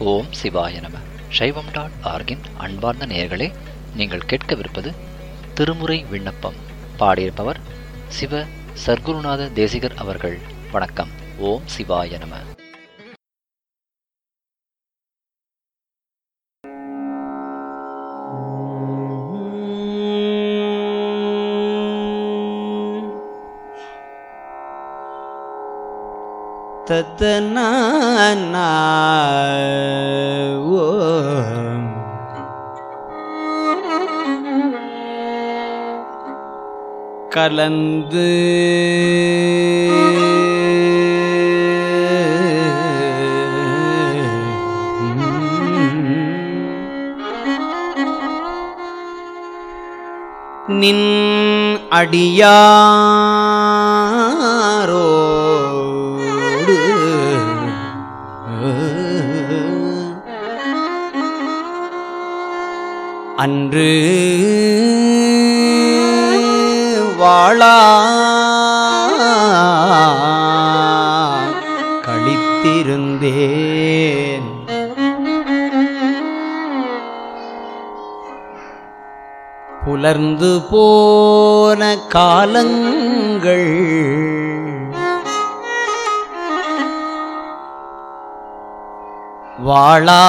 ஓம் சிவாய நம சைவம் டாட் ஆர்கின் அன்பார்ந்த நேயர்களே நீங்கள் கேட்கவிருப்பது திருமுறை விண்ணப்பம் பாடியிருப்பவர் சிவ சர்க்குருநாத தேசிகர் அவர்கள் வணக்கம் ஓம் சிவாய நம தத்தனா ஓ கலந்து நின் அடியாரோடு அன்று வாழா கழித்திருந்தேன் புலர்ந்து போன காலங்கள் வாழா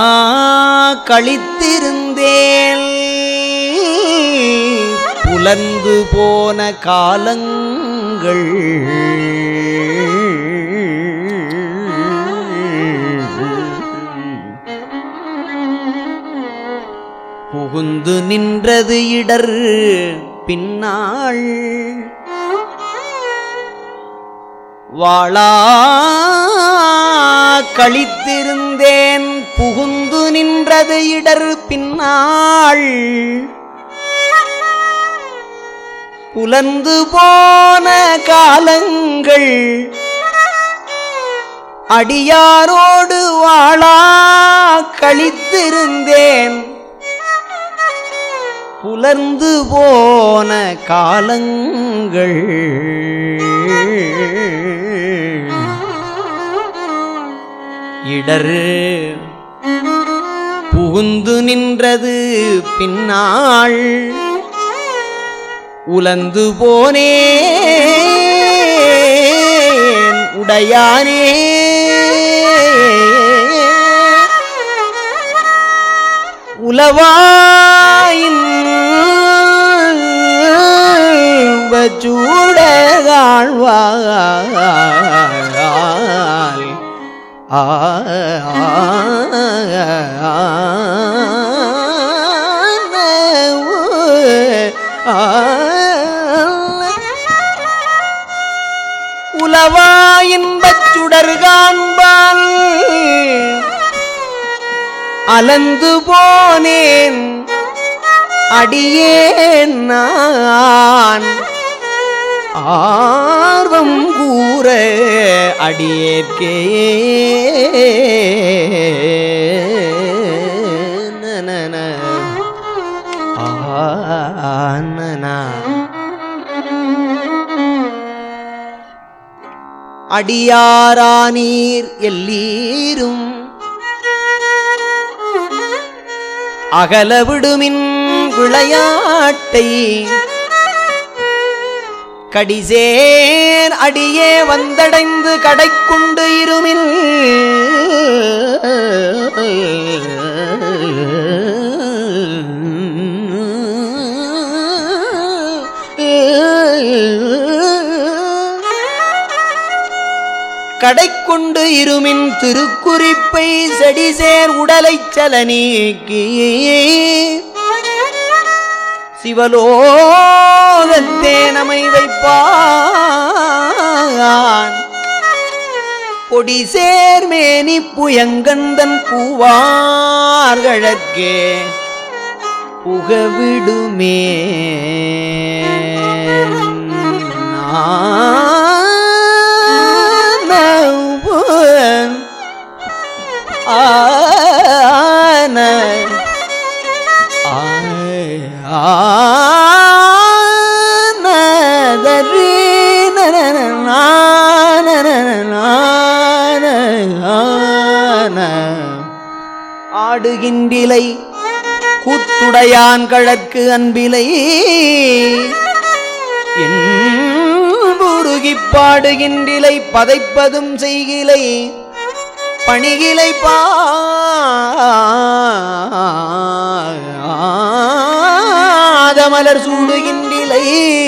கழித்திருந்தேன் புலர்ந்து போன காலங்கள் புகுந்து நின்றது இடர் பின்னாள் வாழா கழித்திருந்தேன் புகுந்து நின்றது இடர் பின்னாள் புலந்து போன காலங்கள் அடியாரோடு வாழா கழித்திருந்தேன் புலர்ந்து போன காலங்கள் இடர் புகுந்து நின்றது பின்னாள் உலந்து போனேன் உடையானே உலவாயின் சூடகாழ்வாள் ஆ உலவா இன்பச் சுடர் காண்பான் அலந்து போனேன் அடியேன் நான் ஆர்வம் கூற அடியேற்கே நனன. ஆனனா. அடியாரானீர் எல்லீரும் அகலவிடுமின் விளையாட்டை கடிசேர் அடியே வந்தடைந்து கடைக்குண்டு இருமில் கடைக்குண்டு இருமின் திருக்குறிப்பை செடிசேர் உடலைச் சல நீக்கி சிவலோகத்தே நமை வைப்பான் பொடி சேர்மேனி புயங்கந்தன் பூவார்களற்கே புகவிடுமே நான் ஆன ஆனதரி நனன ஆடுகின்றிலை கூத்துடையான் கழற்கு அன்பிலை என்புருகிப் பாடுகின்றிலை பதைப்பதும் செய்கிலை பணிகிலை பாதமலர் சூடுகின்றிலை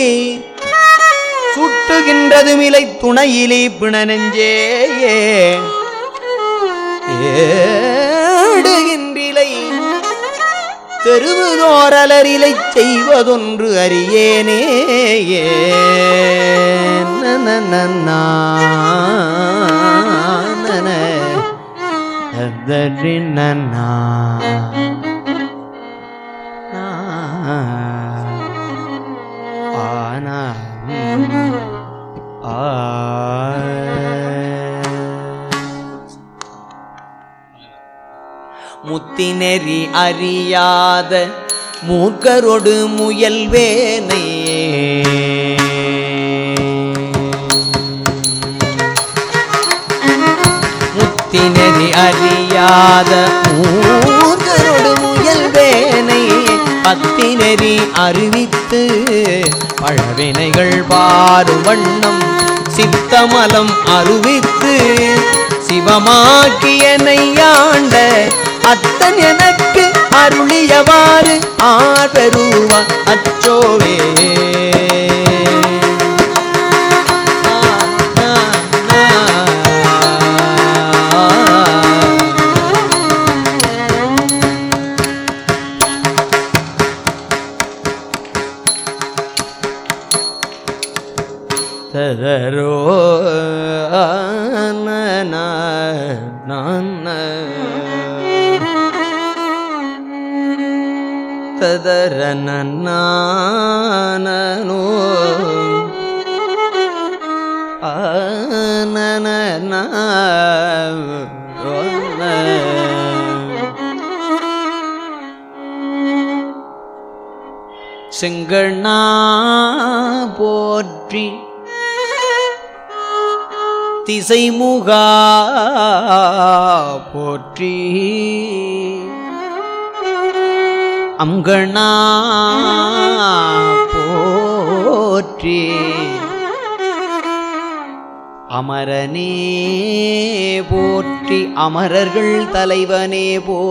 சுட்டுகின்றதுமிலை துணையிலே பிணனெஞ்சே ஏடுகின்றிலை தெருவுதோரலரிலை செய்வதொன்று அறியேனே ஆனா முத்தினெறி அறியாத மூர்க்கரொடு முயல்வேனை முத்தினெறி அறியாத மூர்க்கரொடு முயல்வேனை பத்தினெறி அறிவித்து பழவினைகள் பாரு வண்ணம் சித்தமலம் அறிவித்து சிவமாக்கியனை ஆண்ட அத்தன் எனக்கு அருளியவாறு ஆதருவா அச்சோவே ததரோ ததர நானோ ஆனன செங்கண்ணா போற்றி திசைமுகா போற்றி அங்கண்ணா போற்றி அமரனே போற்றி அமரர்கள் தலைவனே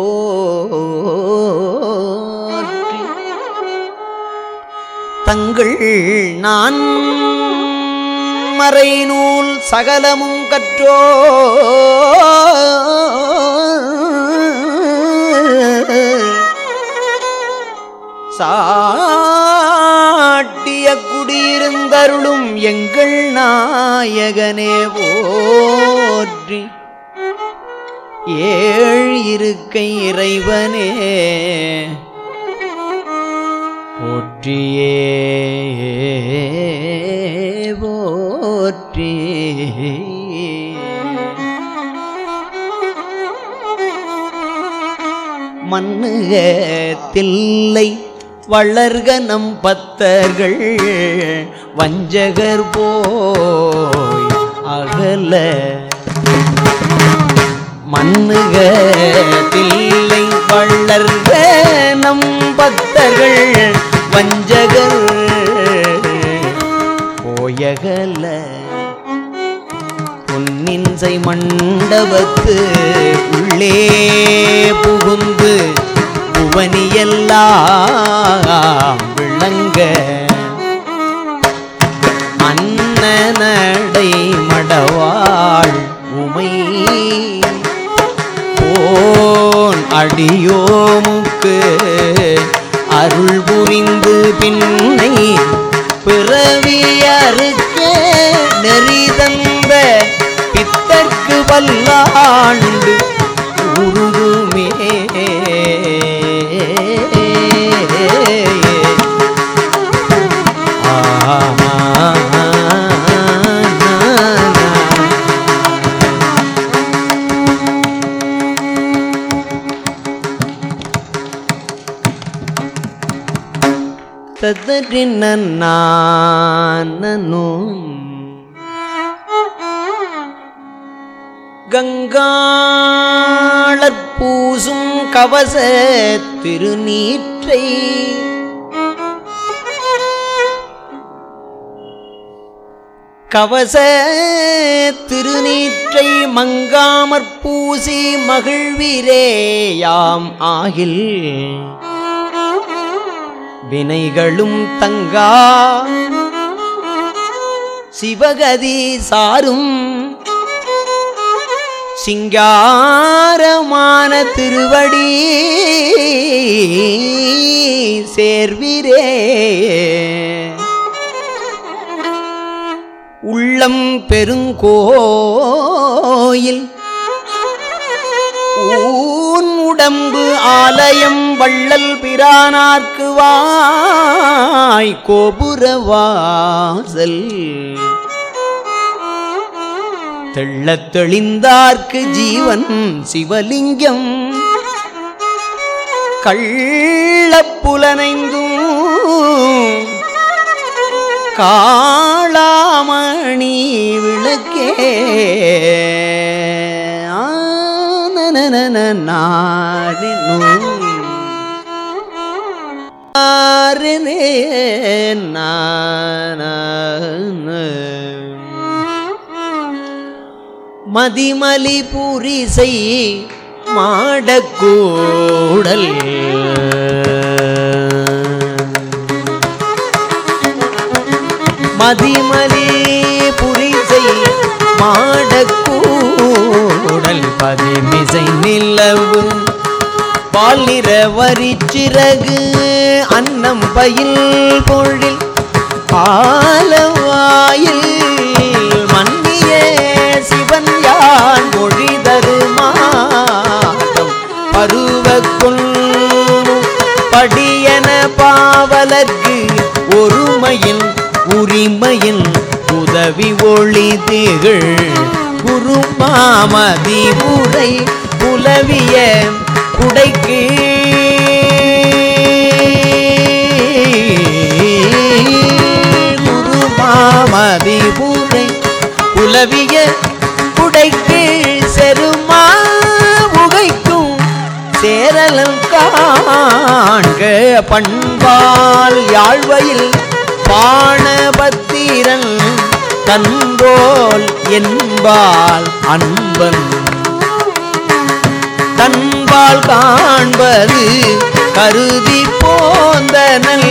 போற்றி தங்கள் நான் மறைநூல் சகலமும் கற்றோ சாட்டிய குடியிருந்தருளும் எங்கள் நாயகனே போற்றி ஏழ் இருக்கை இறைவனே போற்றியே போற்றி மண்ணுக தில்லை வளர்க நம் பத்தர்கள் வஞ்சகர் போய் அகல மண்ணுக தில்லை வளர்க நம் பத்தர்கள் வஞ்சகர் போயகல பொன்னின்சை மண்டபத்து உள்ளே புகுந்து புவனியெல்லாம் விளங்க அன்னநடை மடவாள் உமை போன் அடியோமுக்கு அருள் புரிந்து பின்னை பிறவியறுக்க நெறி தந்த பித்தர்க்கு பல்லாண்டு உருகுமே ததறின நானனும் கங்காளற் பூசும் கவச திருநீற்றை கவச திருநீற்றை மங்காமற் பூசி மகிழ்விரேயாம் ஆகில் வினைகளும் தங்கா சிவகதி சாரும் சிங்காரமான திருவடி சேர்விரே உள்ளம் பெருங்கோயில் ஊன் உடம்பு ஆலயம் வள்ளல் பிரானார்க்கு வாய் கோபுரவாசல் தெள்ளத் தெளிந்தார்க்கு ஜீவன் சிவலிங்கம் கள்ளப்புலனைந்தும் காளாமணி விளக்கே ஆனனன நாரினும் நாரினே நான மதிமலி பூரிசை மாடக்கூடல் மதிமலி புரிசை மாடக்கூடல் பதிமிசை நிலவு பாலிர வரிச்சிறகு அன்னம் பயில் பொழில் பாலவாயில் மன்னிய சிவன் யான் மொழி தருமாடம் பருவக்குள் படியன பாவலர்க்கு ஒருமையில் உரிமையில் உதவி ஒளி திகழ் குருமாமதி உரை புலவிய குடைக்கு குருமாமதி உரை புலவிய குடைக்கு செருமா உகைக்கும் சேரலன் காண்க பண்பால் யாழ்வையில் பாணபத்திரன் தன்போல் என்பால் அன்பன் தன்பால் காண்பது கருதி போந்தனல்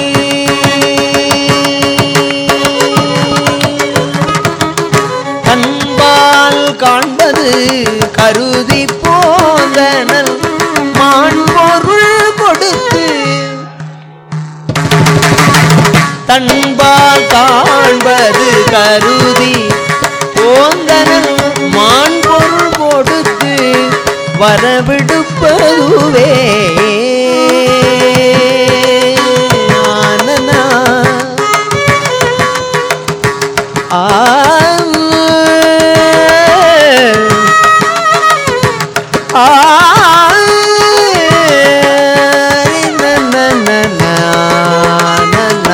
தன்பால் காண்பது கருதி போந்தனல் மாண்பொருள் கொடுத்து தன்பால் காண்பது கருதி போந்தனல் மாண்பொருள் கொடுத்து வரவிடுப்பதுவே ஆனனா. ஆ ஆ ந ந ந ந ந ந.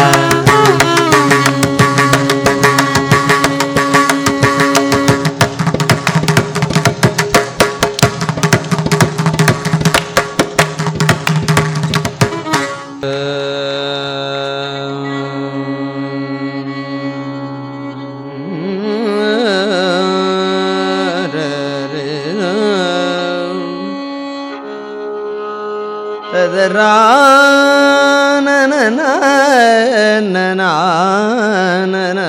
ததரா நனன நனா நன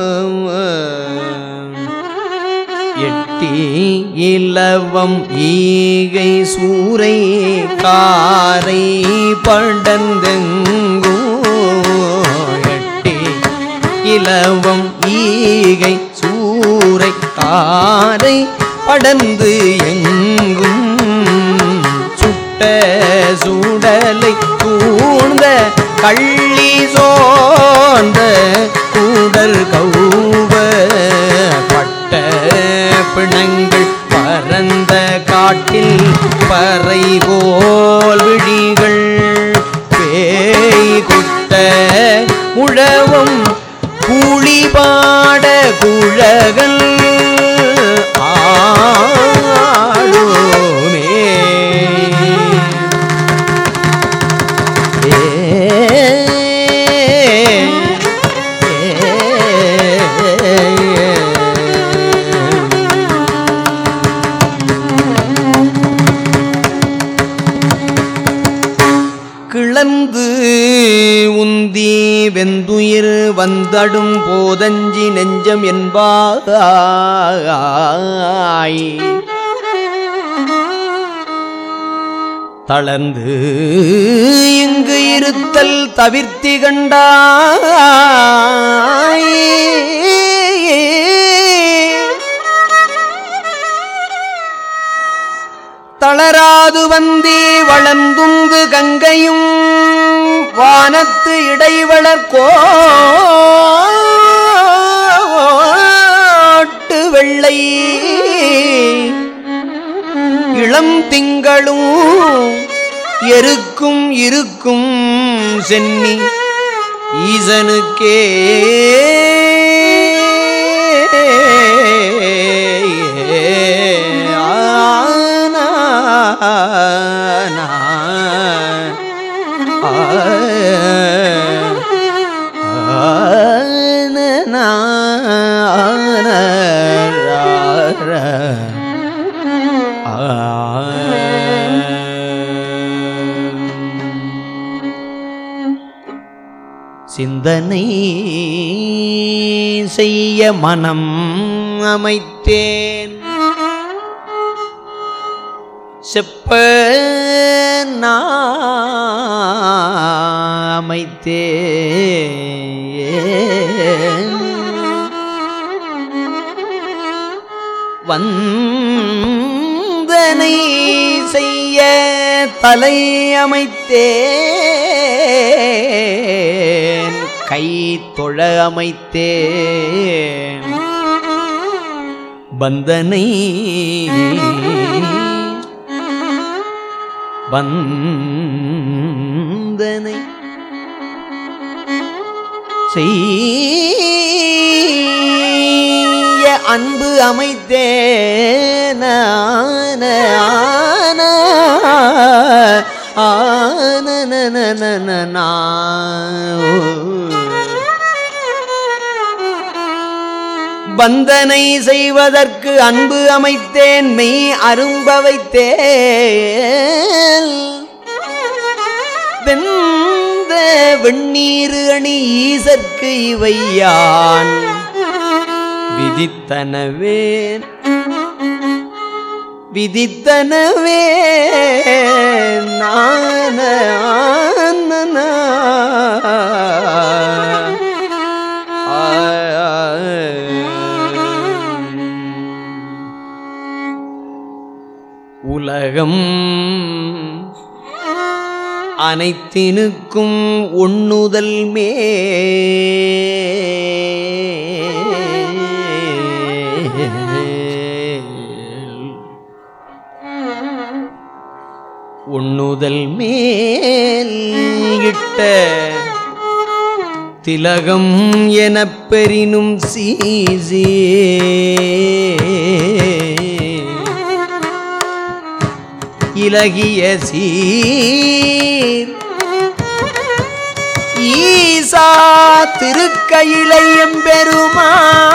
எட்டி இலவம் ஈகை சூரை காரை படந்தெங்கோ எட்டி இலவம் ஈகை சூரை காரை படந்து எங்கும் சுட்ட சூடலை கூர்ந்த கள்ளி சோர்ந்த கூடல் கௌவ பட்ட பிணங்கள் பரந்த காட்டில் பறை போல் விழிகள் பேய் குத்த முழவும் கூலி பாட குழகல் ஆடுமே வளர்ந்து உந்தி வெந்துயிர் வந்தடும் போதஞ்சி நெஞ்சம் என்பாய் தளர்ந்து இங்கு இருத்தல் தவிர்த்தி கண்டாய் தளராது வந்தே வளர்ந்துந்து கங்கையும் வானத்து இடைவளர் கோட்டு வெள்ளை இளம் திங்களும் எருக்கும் இருக்கும் சென்னி ஈசனுக்கே ஆனா, ஆனா, ஆனா, ஆனா, சிந்தனை செய்ய மனம் அமைத்தேன் செப்ப அமைத்தேன் வந்தனை செய்ய தலை அமைத்தேன் கை தொழ அமைத்தேன் பந்தனை வந்தனை செய்ய அன்பு அமைத்தேன ஆன ஆன ஆனனனனனா. பந்தனை செய்வதற்கு அன்பு அமைத்தேன் மெய் அரும்ப வைத்தேன் வெந்த வெண்ணீர் அணி ஈசற்கு இவையான் விதித்தனவே விதித்தனவே நான ஆனனா. உலகம் அனைத்தினுக்கும் ஒண்ணுதல் மேல் உண்ணுதல் மேல் இட்ட திலகம் எனப் பெறினும் சீசே இலகிய சீர் ஈசா திருக்கையிலை எம்பெருமா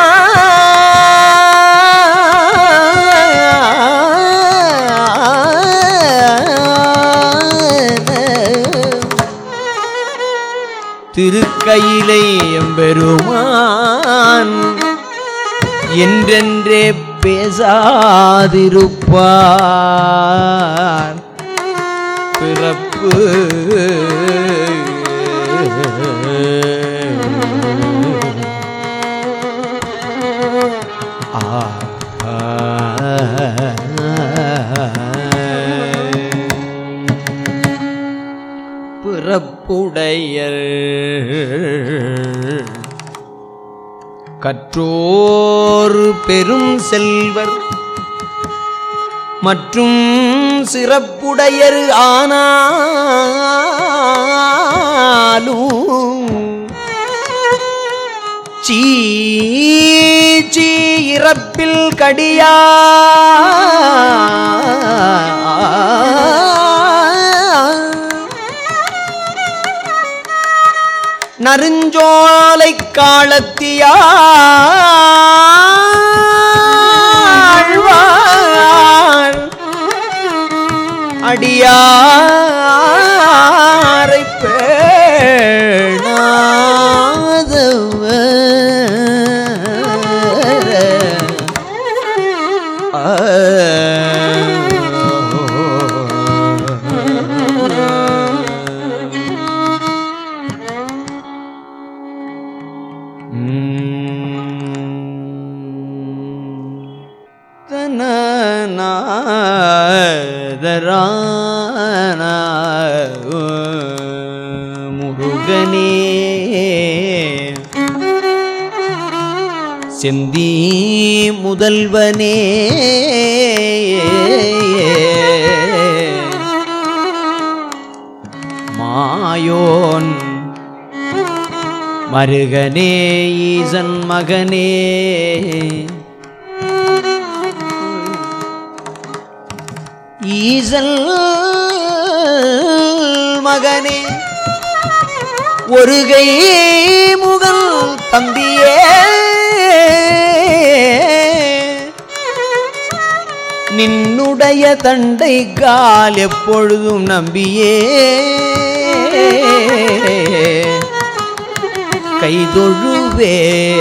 திருக்கையிலை எம்பெருமான் என்றென்றே பேசாதிருப்பார் பிறப்பு ஆ பிறப்புடையர் கற்றோர் பெரும் செல்வர் மற்றும் சிறப்புடையர் ஆனாலும் சீ சீ இறப்பில் கடியா நறுஞ்சோலை காலத்தியாழ்வார் அடியார் அடியாரை பேணாதவர் முருகனே செந்தி முதல்வனே மாயோன் மருகனே ஈசன் மகனே ஈசல் மகனே ஒரு கை முகல் தம்பியே நின்னுடைய தண்டை கால் எப்பொழுதும் நம்பியே கைதொழுவே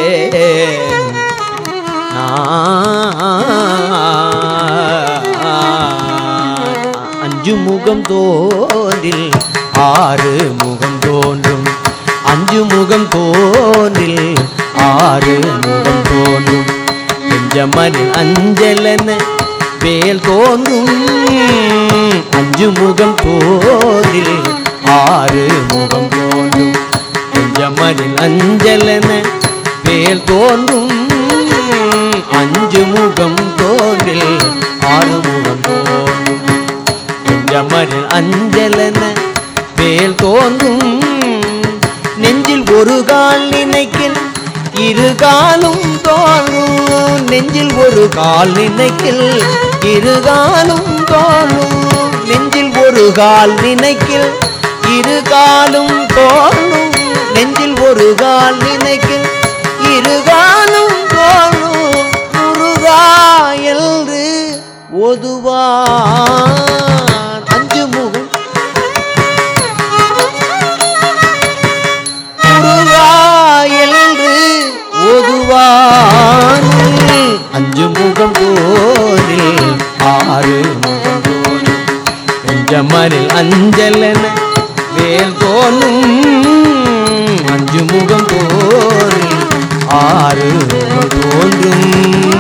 அஞ்சு முகம் தோன்றில் ஆறு முகம் தோன்றும் அஞ்சு முகம் தோன்றில் ஆறு முகம் தோன்றும் பெஞ்சமரில் அஞ்சலன வேல் தோன்றும் அஞ்சு முகம் தோன்றில் ஆறு முகம் தோன்றும் பெஞ்சமரில் அஞ்சலன வேல் தோன்றும் அஞ்சு முகம் தோன்றில் ஆறு முகம் தோன்றும் செஞ்சமரில் அஞ்சலன வேல் தோன்றும் நெஞ்சில் ஒரு கால் நினைக்கில் இரு காலும் தோன்றும் நெஞ்சில் ஒரு கால் நினைக்கில் இரு காலும் தோன்றும் நெஞ்சில் ஒரு கால் நினைக்கில் இரு காலும் தோன்றும் நெஞ்சில் ஒரு கால் நினைக்கில் இரு காலும் தோன்றும் முருகா என்று ஒதுவான் அஞ்சு முகம் முருகா என்று ஒதுவான் அஞ்சு முகம் தோனில் ஆறு முகம் தோனில் கொஞ்சமரில் அஞ்சலன வேல் தோணும் அஞ்சு முகம் தோனில் ஆறு முகம் தோன்றும்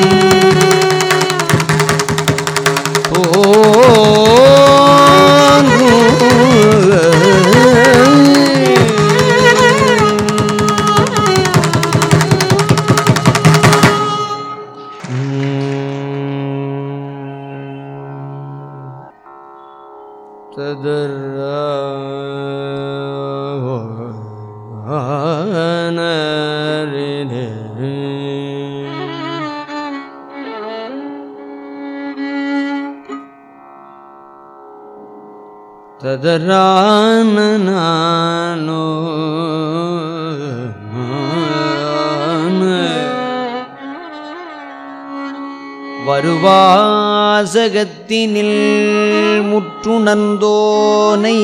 ததரான நானோ வருவாசகத்தினில் முற்றுணர்ந்தோனை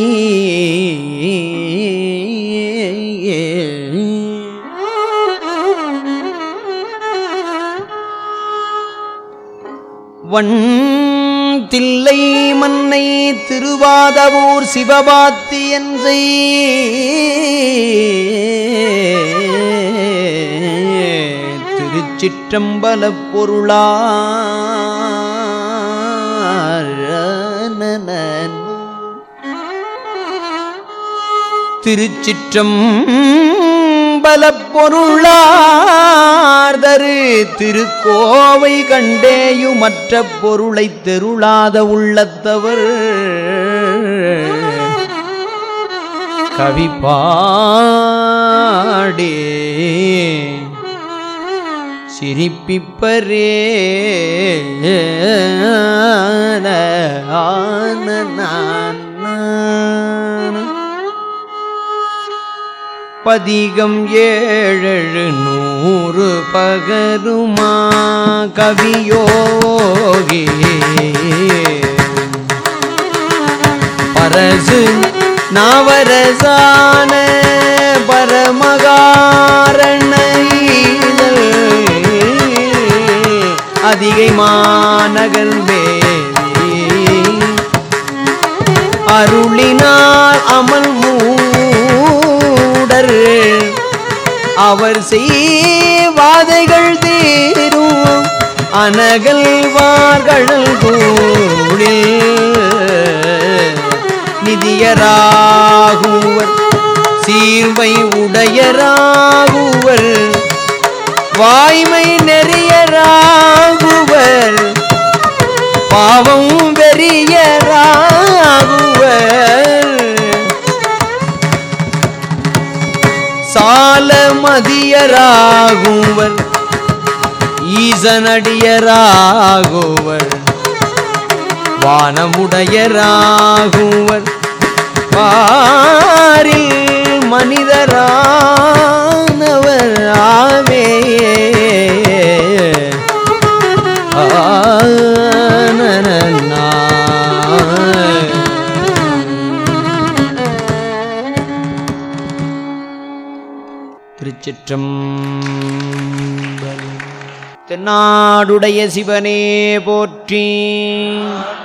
வண் தில்லை மன்னை திருவாதவூர் சிவபாத்தி என்சை திருச்சிற்றம்பல பொருளார் திருச்சிற்றம் பலப்பொருளார்தரு திருக்கோவை கண்டேயுமற்ற பொருளை தெருளாத உள்ளத்தவர் கவி பாடே சிரிப்பிப்பரே ஆன நான் பதிகம் ஏழெழு நூறு பகருமா கவியோகி பரசு நாவரசான பரமகாரண ஈதல் அதிகை மாநகல் வேதி அருளினால் அமல் மூடர் அவர் செய்வாதைகள் தீரும் அனகல்வார்கள் கூடில் நிதியராகுவர் சீர்மை உடையராகுவர் வாய்மை நெறியராகுவர் பாவம் வெறியராகுவர் சால மதியராகுவர் ஈசனடியராகுவர் வானமுடையராகுவர் பாரில் மனிதரானவர் ஆவே திருச்சிற்றம் தென்னாடுடைய சிவனே போற்றி